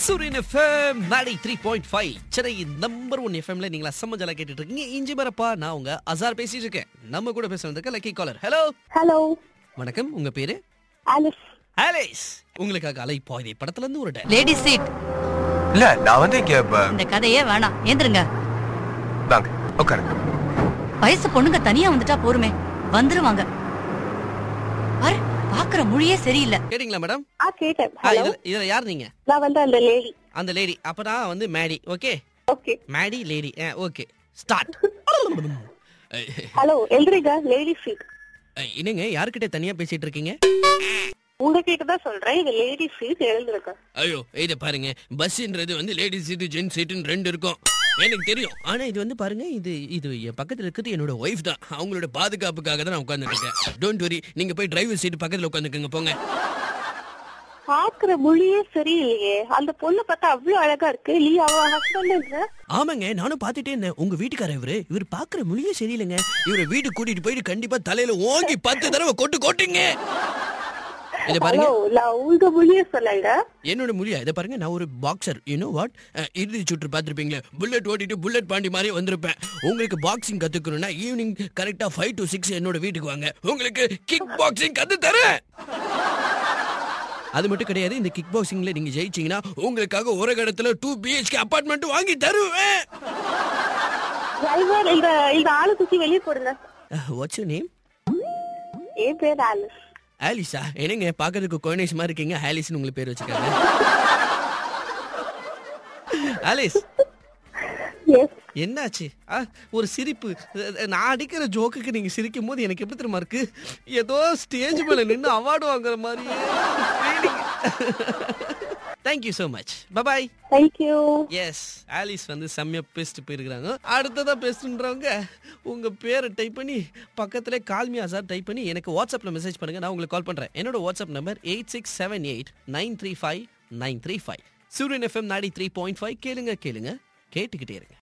சூரியன் FM ninety three point five Chennai number one எஃப்எம்ல நீங்களா சம்மஜலா கேட்டுட்டு இருக்கீங்க இஞ்சி மரப்பா நான் உங்க அசார் பேசிட்டு இருக்கேன் நம்ம கூட பேசுறதுக்கு லக்கி காலர் ஹலோ ஹலோ வணக்கம் உங்க பேரு ஆலிஸ் ஆலிஸ் உங்களுக்காக அலை பாய்தை படத்துல இருந்து ஒரு dialogue. லேடி சீட் இல்ல நான் வந்து இங்க ப- இந்த கதையே வேணாம் ஏந்திருங்க வாங்க உட்காருங்க வயசு பொண்ணுங்க தனியா வந்துட்டா போருமே வந்துருவாங்க பாரு பாக்குற மொழியே சரியில்லை கேட்டீங்களா மேடம் ஆ கேட்டேன் ஆ, ஹலோ இதுல இதுல யார் நீங்க நான் வந்து அந்த லேடி அந்த லேடி அப்ப நான் வந்து Maddy okay okay Maddy lady okay start hello எழுதுறீங்க லேடி சீட் என்னங்க யாருக்கிட்ட தனியா பேசிட்டு இருக்கீங்க உங்ககிட்ட தான் சொல்றேன் இது லேடி சீட் எழுதுருங்க ஐயோ இத பாருங்க பஸ்ன்றது வந்து லேடிஸ் சீட்டு ஜென்ஸ் சீட்டுன்னு ரெண்டு இருக்கும் எனக்கு தெரியும் ஆனா இது வந்து பாருங்க இது இது என் பக்கத்துல இருக்கிறது என்னோட ஒய்ஃப் தான் அவங்களோட பாதுகாப்புக்காக தான் நான் உட்கார்ந்துட்டு இருக்கேன் டோன்ட் வரி நீங்க போய் டிரைவர் சீட் பக்கத்துல உட்காந்துக்கங்க போங்க பாக்குற மொழியே சரியில்லையே அந்த பொண்ணு பார்த்தா அவ்வளவு அழகா இருக்கு நீ அவ ஹஸ்பண்ட் ஆமாங்க நானும் பார்த்துட்டே இருந்தேன் உங்க வீட்டுக்காரர் இவரு இவர் பாக்குற மொழியே சரியில்லைங்க இவரை வீட்டுக்கு கூட்டிட்டு போயிட்டு கண்டிப்பா தலையில ஓங்கி பத்து தடவை கொட்டு கொட்டுங்க இத பாருங்க ஹலோ நான் உங்க மொழியே சொல்லல என்னோட மொழியா இதை பாருங்க நான் ஒரு பாக்ஸர் யூனோ வாட் இறுதி சுற்று பார்த்துருப்பீங்களே புல்லட் ஓட்டிட்டு புல்லட் பாண்டி மாதிரி வந்திருப்பேன் உங்களுக்கு பாக்ஸிங் கத்துக்கணும்னா ஈவினிங் கரெக்டா ஃபைவ் டு சிக்ஸ் என்னோட வீட்டுக்கு வாங்க உங்களுக்கு கிக் பாக்ஸிங் கத்து தரேன் அது மட்டும் கிடையாது இந்த கிக் பாக்ஸிங்ல நீங்க ஜெயிச்சீங்கன்னா உங்களுக்காக ஒரு இடத்துல டூ பிஹெச்கே அபார்ட்மெண்ட் வாங்கி தருவேன் டிரைவர் இந்த இந்த ஆளு தூக்கி வெளியே போடுங்க வாட்ஸ் நேம் என் பேர் ஆலிஸ் ஆலிஸா என்னங்க பாக்குறதுக்கு கோனேஷ் மாதிரி இருக்கீங்க ஆலிஸ்னு உங்களுக்கு பேர் வச்சுக்காங்க ஆலிஸ் எஸ் என்னாச்சு ஆ, ஒரு சிரிப்பு அஹ், நான் அடிக்கிற ஜோக்குக்கு நீங்க சிரிக்கும் போது எனக்கு எப்படி தெரியுமா இருக்கு ஏதோ ஸ்டேஜ் மேல நின்று அவார்டு வாங்குற மாதிரியே thank you so much bye bye thank you yes Alice வந்து செம்மையா பேசிட்டு போயிருக்கிறாங்க அடுத்ததா பேசுன்றவங்க உங்க பேரை டைப் பண்ணி பக்கத்துல கால்மி ஆசார் டைப் பண்ணி எனக்கு வாட்ஸ்அப்ல மெசேஜ் பண்ணுங்க நான் உங்களுக்கு கால் பண்றேன் என்னோட WhatsApp number eight six seven eight nine three five nine three five Suryan FM ninety three point five கேளுங்க கேளுங்க கேட்டுக்கிட்டே இருங்க